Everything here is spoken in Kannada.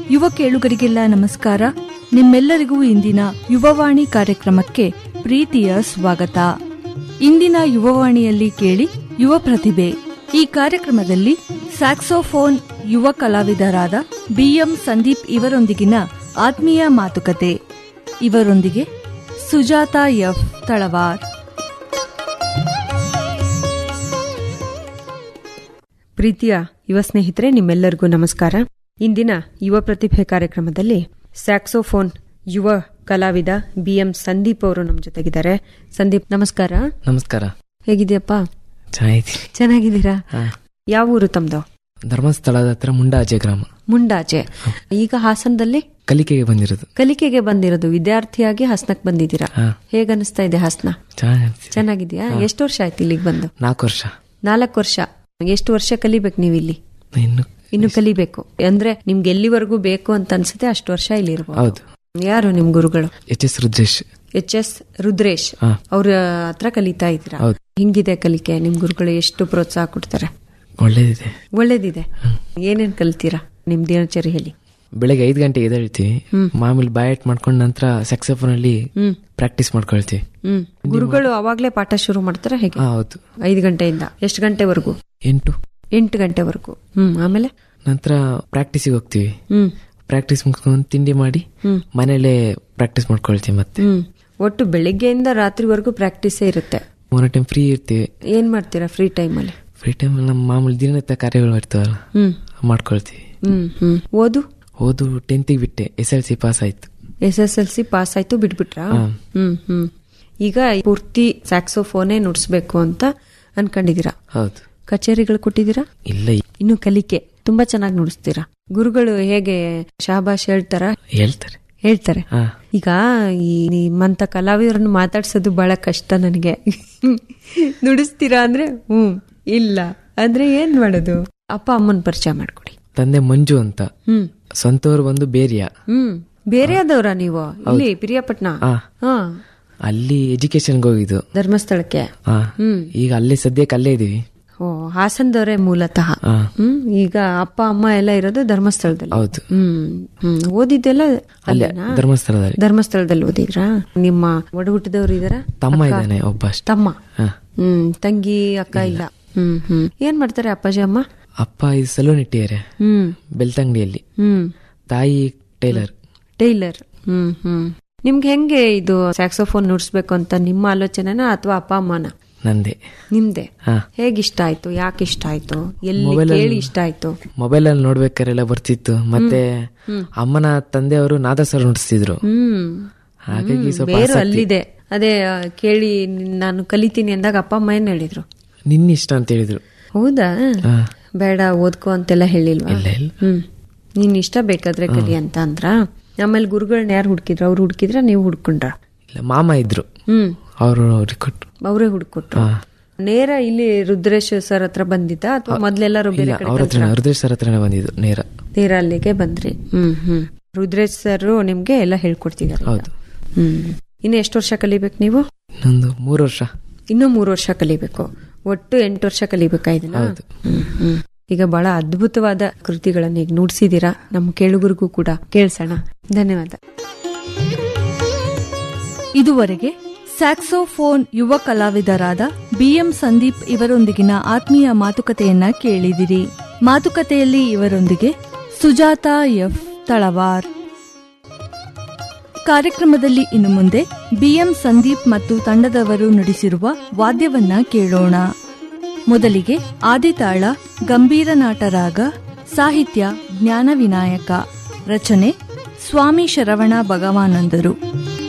ಯುವ ಕೇಳುಗರಿಗೆಲ್ಲ ನಮಸ್ಕಾರ ನಿಮ್ಮೆಲ್ಲರಿಗೂ ಇಂದಿನ ಯುವವಾಣಿ ಕಾರ್ಯಕ್ರಮಕ್ಕೆ ಪ್ರೀತಿಯ ಸ್ವಾಗತ ಇಂದಿನ ಯುವವಾಣಿಯಲ್ಲಿ ಕೇಳಿ ಯುವ ಪ್ರತಿಭೆ ಈ ಕಾರ್ಯಕ್ರಮದಲ್ಲಿ ಸ್ಯಾಕ್ಸೋಫೋನ್ ಯುವ ಕಲಾವಿದರಾದ ಬಿಎಂ ಸಂದೀಪ್ ಇವರೊಂದಿಗಿನ ಆತ್ಮೀಯ ಮಾತುಕತೆ ಇವರೊಂದಿಗೆ ಸುಜಾತ ಎಫ್ ತಳವಾರ್ ಪ್ರೀತಿಯ ಯುವ ಸ್ನೇಹಿತರೆ ನಿಮ್ಮೆಲ್ಲರಿಗೂ ನಮಸ್ಕಾರ ಇಂದಿನ ಯುವ ಪ್ರತಿಭೆ ಕಾರ್ಯಕ್ರಮದಲ್ಲಿ ಸ್ಯಾಕ್ಸೋಫೋನ್ ಯುವ ಕಲಾವಿದ ಬಿಎಂ ಸಂದೀಪ್ ಅವರು ನಮ್ಮ ಜೊತೆಗಿದ್ದಾರೆ ಸಂದೀಪ್ ನಮಸ್ಕಾರ ನಮಸ್ಕಾರ ಹೇಗಿದೆಯಪ್ಪ ಚೆನ್ನಾಗೈತಿ ಚೆನ್ನಾಗಿದ್ದೀರಾ ಹಾ. ಯಾವ ಊರು ತಮ್ದು ಧರ್ಮಸ್ಥಳದ ಹತ್ರ ಮುಂಡಾಜೆ ಗ್ರಾಮ ಮುಂಡಾಚೆ ಈಗ ಹಾಸನದಲ್ಲಿ ಕಲಿಕೆಗೆ ಬಂದಿರೋದು ಕಲಿಕೆಗೆ ಬಂದಿರೋದು ವಿದ್ಯಾರ್ಥಿಯಾಗಿ ಹಾಸನಕ್ಕೆ ಬಂದಿದ್ದೀರಾ ಹಾ. ಹೇಗನ್ನಿಸ್ತಾ ಇದೆ ಹಾಸನ ಚೆನ್ನಾಗಿ ಚೆನ್ನಾಗಿದ್ಯಾ ಎಷ್ಟು ವರ್ಷ ಆಯ್ತು ಇಲ್ಲಿಗೆ ಬಂದು ನಾಲ್ಕು ವರ್ಷ ನಾಲ್ಕು ವರ್ಷ ಎಷ್ಟು ವರ್ಷ ಕಲಿಬೇಕು ನೀವು ಇಲ್ಲಿ ಇನ್ನು ಇನ್ನು ಕಲಿಬೇಕು ಅಂದ್ರೆ ನಿಮ್ಗೆ ಎಲ್ಲಿವರೆಗೂ ಬೇಕು ಅಂತ ಅನ್ಸುತ್ತೆ ಅಷ್ಟು ವರ್ಷ ಇಲ್ಲಿ ಇರ್ಬೋದು ಹೌದು ಯಾರು ನಿಮ್ ಗುರುಗಳು H S Rudresh H S Rudresh ಹಾ. ಅವ್ರ ಹತ್ರ ಕಲಿತಾ ಇದ್ದೀರಾ ಹೌದು. ಹಿಂಗಿದೆ ಕಲಿಕೆ ನಿಮ್ ಗುರುಗಳು ಎಷ್ಟು ಪ್ರೋತ್ಸಾಹ ಕೊಡ್ತಾರೆ ಒಳ್ಳೇದಿದೆ ಒಳ್ಳೇದಿದೆ ಏನೇನ್ ಕಲಿತೀರಾ ನಿಮ್ ದಿನಚರಿ ಹೇಳಿ ಬೆಳಗ್ಗೆ ಐದು ಗಂಟೆಗೆ ಎದ್ದೇಳ್ತೀವಿ ಮಾಮೂಲಿ ಬಾಯಟ್ ಮಾಡ್ಕೊಂಡ ನಂತರ ಸೆಕ್ಸಫೋನ್ ಅಲ್ಲಿ ಹ್ಮ್ ಪ್ರಾಕ್ಟೀಸ್ ಮಾಡ್ಕೊಳ್ತೀವಿ ಹ್ಮ್ ಗುರುಗಳು ಅವಾಗ್ಲೇ ಪಾಠ ಶುರು ಮಾಡ್ತಾರ ಹೇಗೆ ಹಾ, ಹೌದು ಐದು ಗಂಟೆಯಿಂದ ಎಷ್ಟು ಗಂಟೆವರೆಗೂ ಎಂಟು ಎಂಟು ಗಂಟೆವರೆಗೂ ಹ್ಮ್ ಆಮೇಲೆ ನಂತರ ಪ್ರಾಕ್ಟೀಸಿಗೆ ಹೋಗ್ತೀವಿ ಹ್ಮ್ ಪ್ರಾಕ್ಟೀಸ್ ಮುಗಿಸ್ಕೊಂಡು ತಿಂಡಿ ಮಾಡಿ ಹ್ಮ್. ಮನೇಲೆ ಪ್ರಾಕ್ಟೀಸ್ ಮಾಡ್ಕೊಳ್ತೀವಿ ಮತ್ತೆ ಹ್ಮ್ ಒಟ್ಟು ಬೆಳಿಗ್ಗೆಯಿಂದ ರಾತ್ರಿವರೆಗೂ ಪ್ರಾಕ್ಟೀಸೇ ಇರುತ್ತೆ ಮೂರನೇ ಟೈಮ್ ಫ್ರೀ ಇರ್ತೀವಿ ಏನ್ ಮಾಡ್ತೀರಾ ಫ್ರೀ ಟೈಮಲ್ಲಿ ಫ್ರೀ ಟೈಮ್ ನಮ್ಮ ಮಾಮೂಲಿ ದಿನನಿತ್ಯ ಕಾರ್ಯಗಳು ಇರ್ತಾವಲ್ಲ ಹ್ಮ್ ಮಾಡ್ಕೊಳ್ತೀವಿ ಹ್ಮ್ ಹ್ಮ್ ಓದು ಓದು ಟೆಂತಿಗೆ ಬಿಟ್ಟೆ ಎಸ್ ಎಲ್ ಸಿ ಪಾಸ್ ಆಯ್ತು S S L C pass ಆಯ್ತು ಬಿಟ್ಬಿಟ್ರಾ ಹಾ. ಹ್ಮ್ ಹ್ಮ್ ಈಗ ಪೂರ್ತಿ ಸ್ಯಾಕ್ಸೋಫೋನೇ ನುಡ್ಸ್ಬೇಕು ಅಂತ ಅನ್ಕೊಂಡಿದೀರಾ ಹೌದು ಕಚೇರಿಗಳು ಕೊಟ್ಟಿದ್ದೀರಾ ಇಲ್ಲ ಇನ್ನು ಕಲಿಕೆ ತುಂಬಾ ಚೆನ್ನಾಗಿ ನುಡಿಸ್ತೀರಾ ಗುರುಗಳು ಹೇಗೆ ಶಾಬಾಷ್ ಹೇಳ್ತಾರ ಹೇಳ್ತಾರೆ ಹೇಳ್ತಾರೆ ಹಾ ಈಗ ಈ ನಿಮ್ಮಂತ ಕಲಾವಿದರನ್ನು ಮಾತಾಡ್ಸೋದು ಬಹಳ ಕಷ್ಟ ನನಗೆ ನುಡಿಸ್ತೀರಾ ಅಂದ್ರೆ ಹ್ಮ್ ಇಲ್ಲ ಅಂದ್ರೆ ಏನ್ ಮಾಡೋದು ಅಪ್ಪ ಅಮ್ಮನ ಪರಿಚಯ ಮಾಡ್ಕೊಡಿ ತಂದೆ ಮಂಜು ಅಂತ ಹ್ಮ್ ಸ್ವಂತವ್ರು ಬಂದು ಬೇರಿಯಾ ಹ್ಮ್ ಬೇರೆ ಆದವ್ರ ನೀವು ಇಲ್ಲಿ ಪಿರಿಯಾಪಟ್ನ ಹಾ ಹಾ ಅಲ್ಲಿ ಎಜುಕೇಶನ್ಗೆ ಹೋಗಿದ್ದು ಧರ್ಮಸ್ಥಳಕ್ಕೆ ಹಾ ಹ್ಮ್ ಈಗ ಅಲ್ಲೇ ಸದ್ಯಕ್ಕೆ ಅಲ್ಲೇ ಇದೀವಿ ಓ ಹಾಸನದವರೇ ಮೂಲತಃ ಹಾ ಹ್ಮ್ ಈಗ ಅಪ್ಪ ಅಮ್ಮ ಎಲ್ಲ ಇರೋದು ಧರ್ಮಸ್ಥಳದಲ್ಲಿ ಹೌದು ಹ್ಮ್ ಹ್ಮ್ ಓದಿದ್ದೆಲ್ಲ ಅಲ್ಲೇ ಅಲ್ಲೇನಾ ಧರ್ಮಸ್ಥಳದಲ್ಲಿ ಧರ್ಮಸ್ಥಳದಲ್ಲಿ ಓದಿದ್ರಾ ನಿಮ್ಮ ಒಡ ಹುಟ್ಟಿದವರು ಇದಾರ ತಮ್ಮ ಇದ್ದಾನೆ ಒಬ್ಬ ಅಷ್ಟೇ ತಮ್ಮ ಹಾ ಹ್ಮ್ ತಂಗಿ ಅಕ್ಕ ಇಲ್ಲ ಹ್ಮ್ ಹ್ಮ್ ಏನ್ ಮಾಡ್ತಾರೆ ಅಪ್ಪಾಜಿ ಅಮ್ಮ ಅಪ್ಪ ಇದು ಸಲೂನ್ ಇಟ್ಟಿದ್ದಾರೆ ಹ್ಮ್ ಬೆಳ್ತಂಗಡಿಯಲ್ಲಿ ಹ್ಮ್ ತಾಯಿ ಟೈಲರ್ ಟೈಲರ್ ಹ್ಮ್ ಹ್ಮ್ ನಿಮ್ಗೆ ಹೆಂಗೆ ಇದು ಸ್ಯಾಕ್ಸೋಫೋನ್ ನುಡ್ಸ್ಬೇಕು ಅಂತ ನಿಮ್ಮ ಆಲೋಚನೆನ ಅಥವಾ ಅಪ್ಪ ಅಮ್ಮನ ನಂದೆ ನಿಮ್ದೆ ಹಾ ಹೇಗ್ ಇಷ್ಟ ಆಯ್ತು ಯಾಕೆ ಇಷ್ಟ ಆಯ್ತು ಎಲ್ಲಿ Mobile ಅಲ್ಲಿ- ಕೇಳಿ ಇಷ್ಟ ಆಯ್ತು ಮೊಬೈಲ್ ಅಲ್ಲಿ ನೋಡ್ಬೇಕಾರೆಲ್ಲ ಬರ್ತಿತ್ತು ಮತ್ತೆ ಅಮ್ಮನ ತಂದೆಯವರು ನಾದಸ್ವರ ನುಡಿಸ್ತಿದ್ರು ಹ್ಮ್ ಹಾಗಾಗಿ ಸ್ವಲ್ಪ ಬೇರೆ ಆಸಕ್ತಿ. ಅಲ್ಲಿದೆ ಅದೇ ಆ, ಕೇಳಿ ನಿನ್- ನಾನು ಕಲಿತೀನಿ ಅಂದಾಗ ಅಪ್ಪ ಅಮ್ಮ ಏನ್ ಹೇಳಿದ್ರು ನಿನ್ನ ಇಷ್ಟ ಅಂತ ಹೇಳಿದ್ರು ಹೌದಾ ಹಾ ಬೇಡ ಓದ್ಕೋ ಅಂತೆಲ್ಲ ಹೇಳಿಲ್ವಾ ಇಲ್ಲ ಇಲ್ಲ ಹ್ಮ್ ನಿನ್ ಇಷ್ಟ ಬೇಕಾದ್ರೆ ಕಲಿ ಅಂತ ಅಂದ್ರ ಆಮೇಲೆ ಗುರುಗಳನ್ನ ಯಾರು ಹುಡುಕಿದ್ರ ಅವ್ರು ಹುಡುಕಿದ್ರ ನೀವು ಹುಡ್ಕೊಂಡ್ರ ಇಲ್ಲ ಮಾಮ ಇದ್ರು ಹ್ಮ್ ಅವರು ಕೊಟ್ಟು ಅವರೇ ಹುಡುಕೊಟ್ರು ಹಾ ನೇರ ಇಲ್ಲಿ ರುದ್ರೇಶ್ ಸರ್ ಹತ್ರ ಬಂದಿದ್ದ ಅಥವಾ ಮೊದ್ಲೆಲ್ಲಾರು ಬೇರೆ ಇಲ್ಲ ಕಡೆ ಅವ್ರ ಹತ್ರ ಹೃದಯ ಸರ್ ಹತ್ರನೇ ಬಂದಿದ್ದು ನೇರ ನೇರ ಅಲ್ಲಿಗೆ ಬಂದ್ರಿ ಹ್ಮ್ ಹ್ಮ್ ರುದ್ರೇಶ್ ಸರ್ ನಿಮ್ಗೆ ಎಲ್ಲ ಹೇಳ್ಕೊಡ್ತಿದ್ದಾರೆ ಈಗ. ಹೌದು ಹ್ಮ್ ಇನ್ನು ಎಷ್ಟು ವರ್ಷ ಕಲಿಬೇಕು ನೀವು ಇನ್ನೊಂದು ಮೂರು ವರ್ಷ ಇನ್ನೂ ಮೂರು ವರ್ಷ ಕಲಿಬೇಕು ಒಟ್ಟು ಎಂಟು ವರ್ಷ ಕಲಿಬೇಕಾ ಇದನ್ನ ಹೌದು. ಹ್ಮ್, ಹ್ಮ್. ಈಗ ಬಹಳ ಅದ್ಭುತವಾದ ಕೃತಿಗಳನ್ನ ಈಗ ನುಡ್ಸಿದೀರಾ ನಮ್ಮ ಕೇಳುಗರಿಗೂ ಕೂಡ ಕೇಳ್ಸೋಣ ಧನ್ಯವಾದ ಇದುವರೆಗೆ ಸ್ಯಾಕ್ಸೋಫೋನ್ ಯುವ ಕಲಾವಿದರಾದ ಬಿಎಂ ಸಂದೀಪ್ ಇವರೊಂದಿಗಿನ ಆತ್ಮೀಯ ಮಾತುಕತೆಯನ್ನ ಕೇಳಿದಿರಿ ಮಾತುಕತೆಯಲ್ಲಿ ಇವರೊಂದಿಗೆ ಸುಜಾತ ಎಫ್ ತಳವಾರ್ ಕಾರ್ಯಕ್ರಮದಲ್ಲಿ ಇನ್ನು ಮುಂದೆ ಬಿಎಂ ಸಂದೀಪ್ ಮತ್ತು ತಂಡದವರು ನುಡಿಸಿರುವ ವಾದ್ಯವನ್ನ ಕೇಳೋಣ ಮೊದಲಿಗೆ ಆದಿತಾಳ ಗಂಭೀರ ನಾಟರಾಗ ಸಾಹಿತ್ಯ ಜ್ಞಾನ ವಿನಾಯಕ ರಚನೆ ಸ್ವಾಮಿ ಶರವಣ ಭಗವಾನಂದರು